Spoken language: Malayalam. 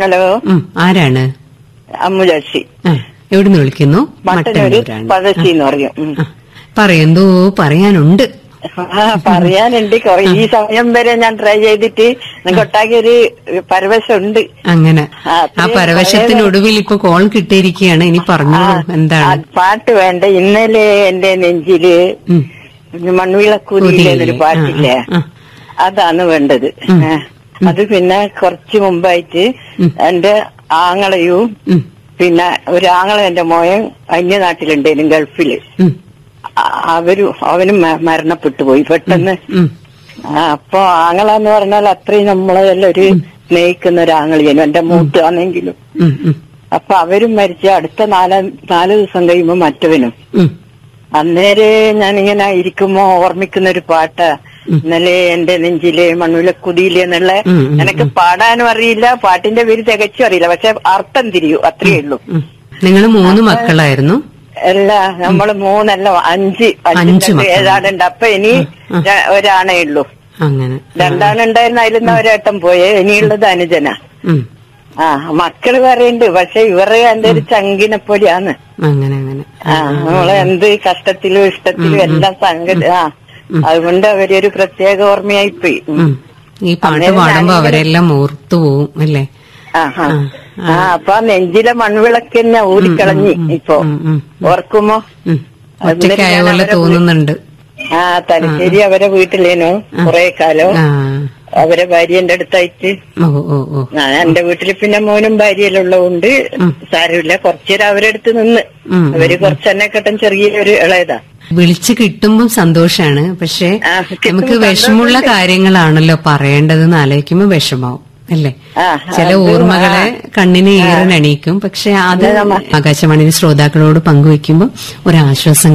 ഹലോ ഉം, ആരാണ് അമ്മുജാക്ഷി ആ, എവിടുന്ന് വിളിക്കുന്നു മട്ടന്നൂര് മട്ടന്നൂരാണ്. പഴശ്ശി എന്ന് പറയും ഉം. ആ, പറയൂ എന്തോ പറയാനുണ്ട് ആ പറയാനുണ്ട് കൊറേ ഈ സമയം വരെ ഞാൻ ട്രൈ ചെയ്തിട്ട് കൊട്ടാക്കി ഒരു പരവശമുണ്ട് അങ്ങനെ ആ, ആ അത്രയും പരവശത്തിനൊടുവിൽ ഇപ്പൊ കോൾ കിട്ടിയിരിക്കുകയാണ് ഇനി പറഞ്ഞോളൂ ആ, എന്താണ് പാട്ട് വേണ്ട ഇന്നലെ എന്റെ നെഞ്ചില് ഉം. മൺവിളക്കൂതിയിലെ എന്നൊരു കുതിയിലെ. പാട്ടില്ലേ ആ, ആ, അതാണ് വേണ്ടത് ഉം. ഏ. അത് പിന്നെ കുറച്ചു മുമ്പായിട്ട് ഉം. എന്റെ ആങ്ങളയും ഉം, പിന്നെ ഒരു ആങ്ങള എന്റെ മോയൻ അന്യനാട്ടിലുണ്ടേനും ഗൾഫില് ഉം, അ- അവരും അവനും മ- മരണപ്പെട്ടു പോയി പെട്ടെന്ന് ഉം, ആ, അപ്പൊ ആങ്ങള എന്ന് പറഞ്ഞാൽ അത്രയും നമ്മളെല്ലാം ഒരു സ്നേഹിക്കുന്ന ഒരു ആങ്ങളിയനും എന്റെ മൂത്ത് ആണെങ്കിലും ഉം, ഉം, അപ്പൊ അവരും മരിച്ച അടുത്ത നാല് നാല് ദിവസം കഴിയുമ്പോ മറ്റവനും ഉം. അന്നേരെ ഞാനിങ്ങനെ ഇരിക്കുമ്പോ ഓർമ്മിക്കുന്ന ഒരു പാട്ട് ഇന്നലെ എന്റെ നെഞ്ചിലെ മണ്ണുലക്കുതിയിലെ എന്നുള്ള ഉം, ഉം, എനിക്ക് പാടാനും അറിയില്ല പാട്ടിന്റെ പേര് തികച്ചും അറിയില്ല പക്ഷെ അർത്ഥം തിരിയൂ അത്രയേ ഉള്ളൂ ഉം. നിങ്ങള് മൂന്ന് മക്കളായിരുന്നു അല്ല നമ്മള് മൂന്നല്ല അഞ്ച് അഞ്ച് അഞ്ച് മക്കള്. ഏതാടുണ്ട് അപ്പൊ ഇനി ആ. ര- ഒരാണേ ഉള്ളൂ അങ്ങനെ രണ്ടാണുണ്ടായിരുന്ന അതിൽ ഒരേട്ടം പോയേ ഇനിയുള്ളത് അനുജന ഉം, ആ മക്കള് പറയുന്നുണ്ട് പക്ഷെ ഇവരെ എന്റെ ഒരു ചങ്കിനെ പോലെയാണ് അങ്ങനെ അങ്ങനെ ആ നമ്മളെ എന്ത് കഷ്ടത്തിലും ഇഷ്ടത്തിലും എല്ലാം സംഗതി ആ അതുകൊണ്ട് അവരൊരു പ്രത്യേക ഓർമ്മയായിപ്പോയി ഉം. ഉം. ഈ പാട്ട് അന്നേരം പാടുമ്പോ ഞാനിങ്ങനെ- അവരെല്ലാം ഓർത്തു പോവും അല്ലേ ആ ആ. ആ, ആ അപ്പൊ ആ നെഞ്ചിലെ മൺവിളക്ക് തന്നെ ഊരിക്കളഞ്ഞി ഇപ്പൊ ഉം, ഉം. ഓർക്കുമോ ഉം. അന്നേരം ഒറ്റയ്ക്കായ ഞാൻ പോലെ അവരെ തോന്നുന്നുണ്ട് ആ തലശ്ശേരി അവരെ വീട്ടിലേനു കുറെ കാലം ആ അവരെ ഭാര്യന്റെ അടുത്തായിട്ട് ഓ ഓ ഓ ആ എന്റെ വീട്ടില് പിന്നെ മോനും ഭാര്യയെല്ലാം ഉള്ളതുകൊണ്ട് സാരമില്ല കുറച്ചേരം അവരെ അടുത്ത് നിന്ന് ഉം, അവര് കുറച്ചെന്നെക്കെട്ടും ചെറിയൊരു ഇളയതാ വിളിച്ചു കിട്ടുമ്പം സന്തോഷാണ് പക്ഷെ ആ, കിട്ടുമ്പോ നമുക്ക് വിഷമുള്ള കാര്യങ്ങളാണല്ലോ പറയേണ്ടതെന്ന് ആലോചിക്കുമ്പോ വിഷമാവും അല്ലേ ആ, ചില അത് ഓർമ്മകളെ കണ്ണിന് ഈറനണിയിക്കും പക്ഷെ അത് ആകാശവാണി ശ്രോതാക്കളോട് പങ്കുവെക്കുമ്പോൾ ഒരാശ്വാസം